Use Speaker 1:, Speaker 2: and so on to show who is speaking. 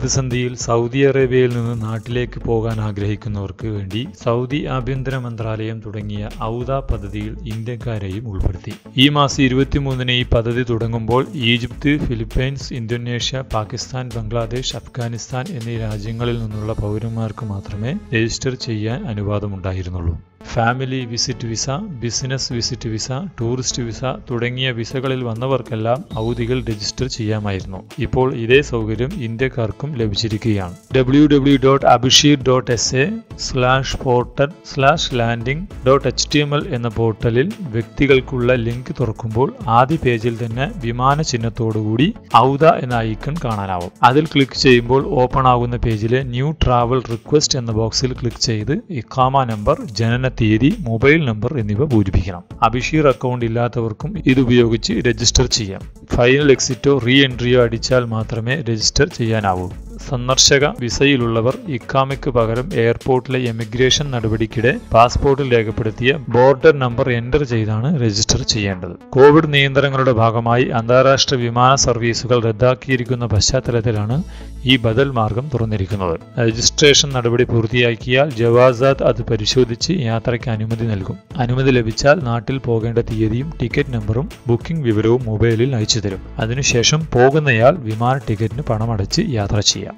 Speaker 1: പ്രതിസന്ധിയിൽ സൗദി അറേബ്യയിൽ നിന്ന് നാട്ടിലേക്ക് പോകാൻ ആഗ്രഹിക്കുന്നവർക്ക് വേണ്ടി സൗദി ആഭ്യന്തര മന്ത്രാലയം തുടങ്ങിയ ഔദ പദ്ധതിയിൽ ഇന്ത്യക്കാരെയും ഉൾപ്പെടുത്തി ഈ മാസം ഇരുപത്തിമൂന്നിന് ഈ പദ്ധതി തുടങ്ങുമ്പോൾ Egypt Philippines Indonesia Pakistan Bangladesh Afghanistan എന്നീ രാജ്യങ്ങളിൽ നിന്നുള്ള പൗരന്മാർക്ക് മാത്രമേ രജിസ്റ്റർ ചെയ്യാൻ അനുവാദമുണ്ടായിരുന്നുള്ളൂ family visit visa business visit visa tourist visa തുടങ്ങിയ വിസകളിൽ വന്നവർക്കെല്ലാം ഔദികൾ രജിസ്റ്റർ ചെയ്യാമായിരുന്നു ഇപ്പോൾ ഇതേ സൗകര്യം ഇന്ത്യക്കാർക്കും ലഭിച്ചിരിക്കുകയാണ് W W dot Absher dot S A slash portal slash landing dot H T M L എന്ന പോർട്ടലിൽ വ്യക്തികൾക്കുള്ള ലിങ്ക് തുറക്കുമ്പോൾ ആദ്യ പേജിൽ തന്നെ വിമാന ചിഹ്നത്തോടുകൂടി ഔദ എന്ന ഐക്കൺ കാണാനാവും അതിൽ ക്ലിക്ക് ചെയ്യുമ്പോൾ ഓപ്പൺ ആകുന്ന പേജിലെ ന്യൂ ട്രാവൽ റിക്വസ്റ്റ് എന്ന ബോക്സിൽ ക്ലിക്ക് ചെയ്ത് ഇക്കാമ നമ്പർ ജനന തീയതി മൊബൈൽ നമ്പർ എന്നിവ പൂരിപ്പിക്കണം അഭിഷീർ അക്കൗണ്ട് ഇല്ലാത്തവർക്കും ഇത് ഉപയോഗിച്ച് രജിസ്റ്റർ ചെയ്യാം ഫൈനൽ എക്സിറ്റോ റീ എൻട്രിയോ അടിച്ചാൽ മാത്രമേ രജിസ്റ്റർ ചെയ്യാനാവൂ സന്ദർശക വിസയിലുള്ളവർ ഇക്കാമയ്ക്ക് പകരം എയർപോർട്ടിലെ എമിഗ്രേഷൻ നടപടിക്കിടെ പാസ്പോർട്ടിൽ രേഖപ്പെടുത്തിയ ബോർഡർ നമ്പർ എൻ്റർ ചെയ്താണ് രജിസ്റ്റർ ചെയ്യേണ്ടത് കോവിഡ് നിയന്ത്രണങ്ങളുടെ ഭാഗമായി അന്താരാഷ്ട്ര വിമാന സർവീസുകൾ റദ്ദാക്കിയിരിക്കുന്ന പശ്ചാത്തലത്തിലാണ് ഈ ബദൽ മാർഗം തുറന്നിരിക്കുന്നത് രജിസ്ട്രേഷൻ നടപടി പൂർത്തിയാക്കിയാൽ ജവാസാത്ത് അത് പരിശോധിച്ച് യാത്രയ്ക്ക് അനുമതി നൽകും അനുമതി ലഭിച്ചാൽ നാട്ടിൽ പോകേണ്ട തീയതിയും ടിക്കറ്റ് നമ്പറും ബുക്കിംഗ് വിവരവും മൊബൈലിൽ അയച്ചു തരും അതിനുശേഷം പോകുന്നയാൾ വിമാന ടിക്കറ്റിന് പണമടച്ച് യാത്ര ചെയ്യാം